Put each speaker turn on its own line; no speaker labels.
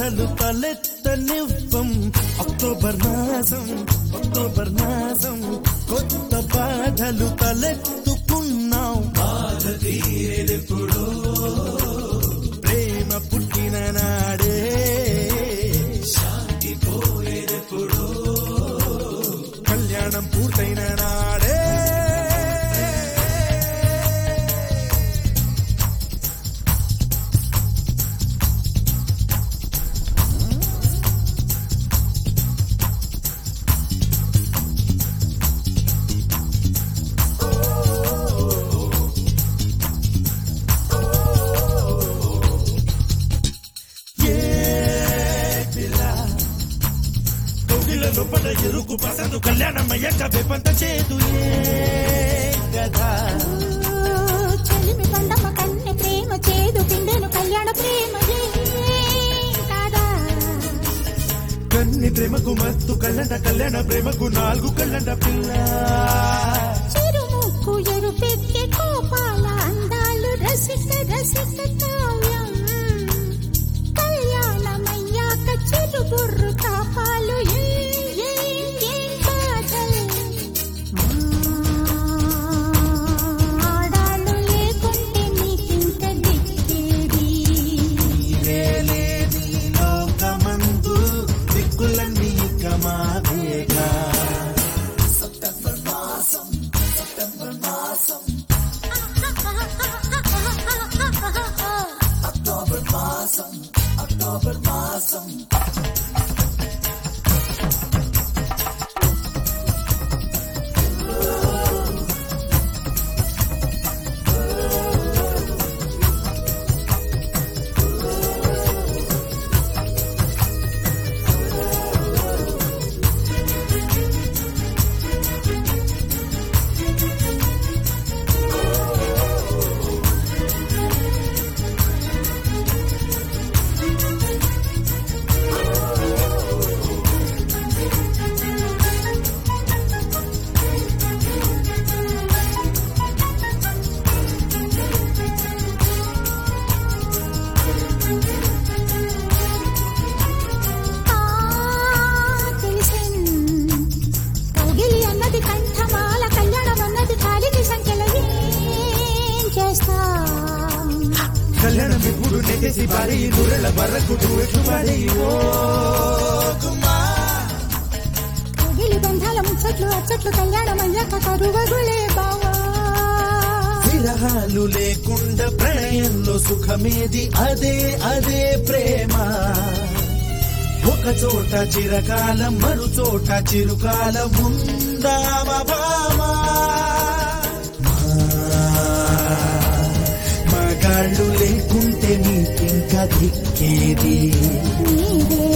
బాధలు తలెత్తనివ్వం అక్టోబర్ మాసం అక్టోబర్ మాసం కొత్త బాధలు తలెత్తుకున్నాం బాధ తీరెప్పుడు ప్రేమ పుట్టిన నాడే శాంతి పోయేదెప్పుడు కళ్యాణం పూర్తయిన నాడే కోగిలలో పడ ఎరుకు పసందు కళ్యాణమయ్యాక వెపంత చేదు ఏ కదా
చెలిమి పండమ్మ కన్నె ప్రేమ చేదు పిండెను కళ్యాణ ప్రేమ కాదా
కన్ని ప్రేమకు మత్తు కళ్ళంట కళ్యాణ ప్రేమకు నాలుగు కళ్ళంట పిల్ల
చిరుముక్కు ఎరుపెక్కే కోపాల అందాలు రసిక రసిక కావ్యం కళ్యాణమయ్యాక చిరుబుర్రు తాపాలు ఏం, ఏం, ఏం బాధలు. ఆడాళ్ళు లేకుంటే నీకింత దిక్కేది
లేని లోకమందు దిక్కులన్నీ కమాదేగా
ఆ తెలిసిన్ కౌగిలి అన్నది కంఠమాల కళ్యాణం అన్నది కాలికి సంఖ్యల ఏం చేస్తాం
కళ్యాణం ఎప్పుడు నెగసి పారి నూరెళ్ళ బర్రకు ఎట్లు పాడి ఓ కుమా
కౌగిలి బంధాల ముచ్చట్లు అచ్చట్లు కళ్యాణం అయ్యాక కరువగులే బావా
విరహాలు లేకుండా ప్రణయంలో సుఖమేది అదే అదే ప్రేమ ఒక చోట చిరకాలం మరు చోట చిరుకాలం ఉందామ భామా మగాళ్ళు లేకుంటే నీకింకా దిక్కేది
నీవే